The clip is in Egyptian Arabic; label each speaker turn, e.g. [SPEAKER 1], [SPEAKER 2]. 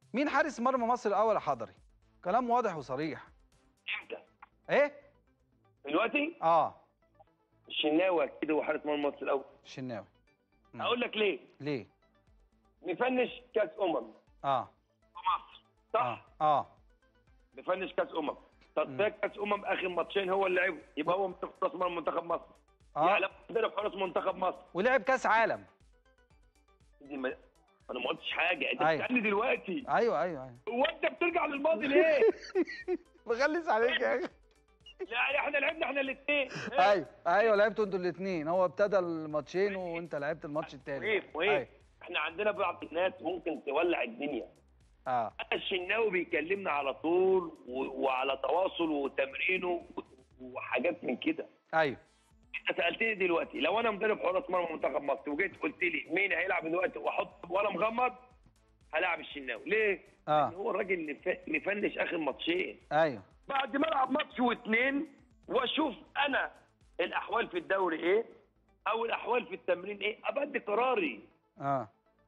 [SPEAKER 1] مين حارس مرمى مصر الاول يا حضري كلام واضح وصريح
[SPEAKER 2] امتى؟
[SPEAKER 1] ايه
[SPEAKER 2] دلوقتي
[SPEAKER 1] اه
[SPEAKER 2] الشناوي اكيد هو حارس مرمى مصر الاول
[SPEAKER 1] الشناوي مم.
[SPEAKER 2] اقول لك ليه؟
[SPEAKER 1] ليه
[SPEAKER 2] نفنش كاس امم
[SPEAKER 1] اه
[SPEAKER 2] في مصر صح؟
[SPEAKER 1] اه اه
[SPEAKER 2] نفنش كاس امم تصفيات كاس امم اخر ماتشين هو اللي لعبه يبقى هو منتخب راس مرمى منتخب مصر
[SPEAKER 1] اه
[SPEAKER 2] يعني لو مدرب حراس منتخب مصر
[SPEAKER 1] ولعب كاس عالم
[SPEAKER 2] دي ما... انا ما قلتش حاجه انت
[SPEAKER 1] أيوة.
[SPEAKER 2] بتسالني دلوقتي
[SPEAKER 1] ايوه ايوه ايوه
[SPEAKER 2] هو انت بترجع للماضي ليه؟
[SPEAKER 1] بغلس عليك يا اخي
[SPEAKER 2] لا احنا لعبنا احنا الاثنين
[SPEAKER 1] ايوه ايوه لعبتوا انتوا الاثنين هو ابتدى الماتشين وانت لعبت الماتش التاني
[SPEAKER 2] وايه وايه احنا عندنا بعض الناس ممكن تولع الدنيا
[SPEAKER 1] اه
[SPEAKER 2] انا الشناوي بيكلمنا على طول و... وعلى تواصل وتمرينه و... وحاجات من كده
[SPEAKER 1] ايوه
[SPEAKER 2] انت سالتني دلوقتي لو انا مدرب حراس مرمى منتخب مصر وجيت قلت لي مين هيلعب دلوقتي واحط ولا مغمض هلاعب الشناوي ليه؟
[SPEAKER 1] اه
[SPEAKER 2] هو الراجل اللي ف- مفنش اخر ماتشين
[SPEAKER 1] ايوه
[SPEAKER 2] بعد ما العب ماتش واثنين واشوف انا الاحوال في الدوري ايه او الاحوال في التمرين ايه ابقى ادي قراري
[SPEAKER 1] اه